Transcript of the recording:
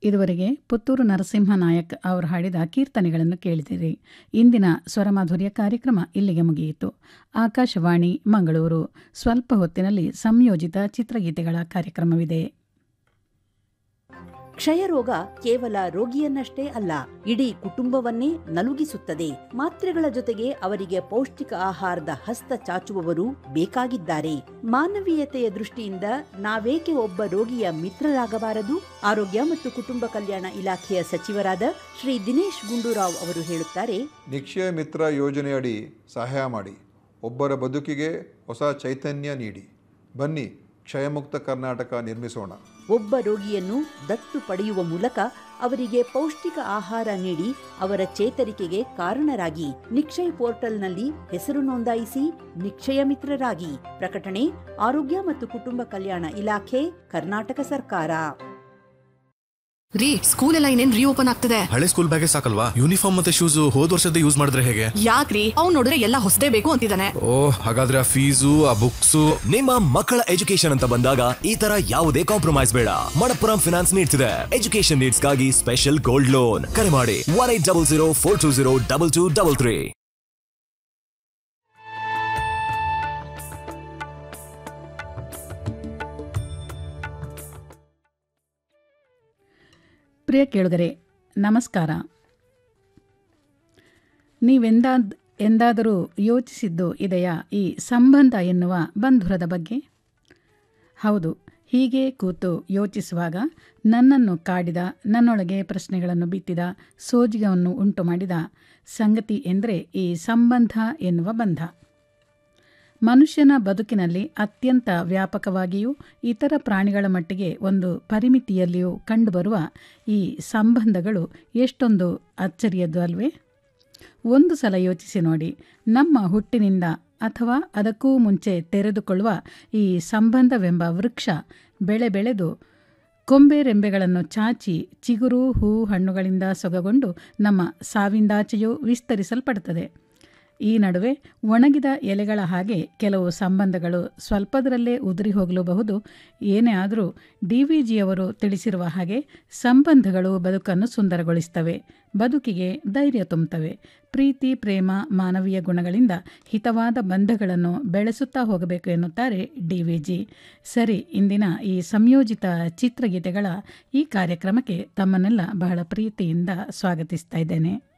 ಇದುವರೆಗೆ ಪುತ್ತೂರು ನರಸಿಂಹ ನಾಯಕ್ ಅವರು ಹಾಡಿದ ಕೀರ್ತನೆಗಳನ್ನು ಕೇಳಿದಿರಿ ಇಂದಿನ ಸ್ವರಮಾಧುರ್ಯ ಕಾರ್ಯಕ್ರಮ ಇಲ್ಲಿಗೆ ಮುಗಿಯಿತು ಆಕಾಶವಾಣಿ ಮಂಗಳೂರು ಸ್ವಲ್ಪ ಹೊತ್ತಿನಲ್ಲಿ ಸಂಯೋಜಿತ ಚಿತ್ರಗೀತೆಗಳ ಕಾರ್ಯಕ್ರಮವಿದೆ ಕ್ಷಯರೋಗ ಕೇವಲ ರೋಗಿಯನ್ನಷ್ಟೇ ಅಲ್ಲ ಇಡೀ ಕುಟುಂಬವನ್ನೇ ನಲುಗಿಸುತ್ತದೆ ಮಾತ್ರೆಗಳ ಜೊತೆಗೆ ಅವರಿಗೆ ಪೌಷ್ಟಿಕ ಆಹಾರದ ಹಸ್ತ ಚಾಚುವವರು ಬೇಕಾಗಿದ್ದಾರೆ ಮಾನವೀಯತೆಯ ದೃಷ್ಟಿಯಿಂದ ನಾವೇಕೆ ಒಬ್ಬ ರೋಗಿಯ ಮಿತ್ರರಾಗಬಾರದು ಆರೋಗ್ಯ ಮತ್ತು ಕುಟುಂಬ ಕಲ್ಯಾಣ ಇಲಾಖೆಯ ಸಚಿವರಾದ ಶ್ರೀ ದಿನೇಶ್ ಗುಂಡೂರಾವ್ ಅವರು ಹೇಳುತ್ತಾರೆ ನಿಕ್ಷಯ ಮಿತ್ರ ಯೋಜನೆಯಡಿ ಸಹಾಯ ಮಾಡಿ ಒಬ್ಬರ ಬದುಕಿಗೆ ಹೊಸ ಚೈತನ್ಯ ನೀಡಿ ಬನ್ನಿ ಕ್ಷಯಮುಕ್ತ ಕರ್ನಾಟಕ ನಿರ್ಮಿಸೋಣ ಒಬ್ಬ ರೋಗಿಯನ್ನು ದತ್ತು ಪಡೆಯುವ ಮೂಲಕ ಅವರಿಗೆ ಪೌಷ್ಟಿಕ ಆಹಾರ ನೀಡಿ ಅವರ ಚೇತರಿಕೆಗೆ ಕಾರಣರಾಗಿ ನಿಕ್ಷಯ್ ಪೋರ್ಟಲ್ನಲ್ಲಿ ಹೆಸರು ನೋಂದಾಯಿಸಿ ನಿಕ್ಷಯ ಮಿತ್ರರಾಗಿ ಪ್ರಕಟಣೆ ಆರೋಗ್ಯ ಮತ್ತು ಕುಟುಂಬ ಕಲ್ಯಾಣ ಇಲಾಖೆ ಕರ್ನಾಟಕ ಸರ್ಕಾರ ರೀ ಸ್ಕೂಲ್ ಎಲ್ಲ ಇನ್ನೇನ್ ರೀಓಪನ್ ಆಗ್ತದೆ ಹಳೆ ಸ್ಕೂಲ್ ಬ್ಯಾಗೇ ಸಾಕಲ್ವಾ ಯೂನಿಫಾರ್ಮ್ ಮತ್ತೆ ಶೂಸ್ ಹೋದ್ ವರ್ಷದ ಯೂಸ್ ಮಾಡಿದ್ರೆ ಹೇಗೆ ಯಾಕ್ರಿ ಅವ್ನ್ ನೋಡಿದ್ರೆ ಎಲ್ಲ ಹೊಸದೇ ಬೇಕು ಅಂತಿದ್ದಾನೆ ಓ ಹಾಗಾದ್ರೆ ಆ ಫೀಸು ಆ ಬುಕ್ಸು ನಿಮ್ಮ ಮಕ್ಕಳ ಎಜುಕೇಶನ್ ಅಂತ ಬಂದಾಗ ಈ ತರ ಯಾವುದೇ ಕಾಂಪ್ರಮೈಸ್ ಬೇಡ ಮಣಪ್ಪುರಂ ಫಿನಾನ್ಸ್ ನೀಡ್ತಿದೆ ಎಜುಕೇಶನ್ ನೀಡ್ಸ್ಗಾಗಿ ಸ್ಪೆಷಲ್ ಗೋಲ್ಡ್ ಲೋನ್ ಕರೆ ಮಾಡಿ one eight double zero four two zero double two double three ಪ್ರಿಯ ಕೇಳುಗರೆ ನಮಸ್ಕಾರ ನೀವೆಂದಾದ್ ಎಂದಾದರೂ ಯೋಚಿಸಿದ್ದು ಇದೆಯಾ ಈ ಸಂಬಂಧ ಎನ್ನುವ ಬಂಧುರದ ಬಗ್ಗೆ ಹೌದು ಹೀಗೆ ಕೂತು ಯೋಚಿಸುವಾಗ ನನ್ನನ್ನು ಕಾಡಿದ ನನ್ನೊಳಗೆ ಪ್ರಶ್ನೆಗಳನ್ನು ಬಿತ್ತಿದ ಸೋಜಿಗವನ್ನು ಉಂಟು ಮಾಡಿದ ಸಂಗತಿ ಎಂದರೆ ಈ ಸಂಬಂಧ ಎನ್ನುವ ಬಂಧ ಮನುಷ್ಯನ ಬದುಕಿನಲ್ಲಿ ಅತ್ಯಂತ ವ್ಯಾಪಕವಾಗಿಯೂ ಇತರ ಪ್ರಾಣಿಗಳ ಮಟ್ಟಿಗೆ ಒಂದು ಪರಿಮಿತಿಯಲ್ಲಿಯೂ ಕಂಡುಬರುವ ಈ ಸಂಬಂಧಗಳು ಎಷ್ಟೊಂದು ಅಚ್ಚರಿಯದ್ದು ಅಲ್ವೇ ಒಂದು ಸಲ ಯೋಚಿಸಿ ನೋಡಿ ನಮ್ಮ ಹುಟ್ಟಿನಿಂದ ಅಥವಾ ಅದಕ್ಕೂ ಮುಂಚೆ ತೆರೆದುಕೊಳ್ಳುವ ಈ ಸಂಬಂಧವೆಂಬ ವೃಕ್ಷ ಬೆಳೆ ಬೆಳೆದು ಕೊಂಬೆ ರೆಂಬೆಗಳನ್ನು ಚಾಚಿ ಚಿಗುರು ಹೂ ಹಣ್ಣುಗಳಿಂದ ಸೊಗಗೊಂಡು ನಮ್ಮ ಸಾವಿಂದಾಚೆಯೂ ವಿಸ್ತರಿಸಲ್ಪಡುತ್ತದೆ ಈ ನಡುವೆ ಒಣಗಿದ ಎಲೆಗಳ ಹಾಗೆ ಕೆಲವು ಸಂಬಂಧಗಳು ಸ್ವಲ್ಪದರಲ್ಲೇ ಉದುರಿ ಹೋಗಲೂಬಹುದು ಏನೇ ಆದರೂ ಡಿ ವಿ ಜಿಯವರು ತಿಳಿಸಿರುವ ಹಾಗೆ ಸಂಬಂಧಗಳು ಬದುಕನ್ನು ಸುಂದರಗೊಳಿಸ್ತವೆ ಬದುಕಿಗೆ ಧೈರ್ಯ ತುಂಬುತ್ತವೆ ಪ್ರೀತಿ ಪ್ರೇಮ ಮಾನವೀಯ ಗುಣಗಳಿಂದ ಹಿತವಾದ ಬಂಧಗಳನ್ನು ಬೆಳೆಸುತ್ತಾ ಹೋಗಬೇಕು ಎನ್ನುತ್ತಾರೆ ಡಿ ವಿ ಜಿ ಸರಿ ಇಂದಿನ ಈ ಸಂಯೋಜಿತ ಚಿತ್ರಗೀತೆಗಳ ಈ ಕಾರ್ಯಕ್ರಮಕ್ಕೆ ತಮ್ಮನ್ನೆಲ್ಲ ಬಹಳ ಪ್ರೀತಿಯಿಂದ ಸ್ವಾಗತಿಸ್ತಾ ಇದ್ದೇನೆ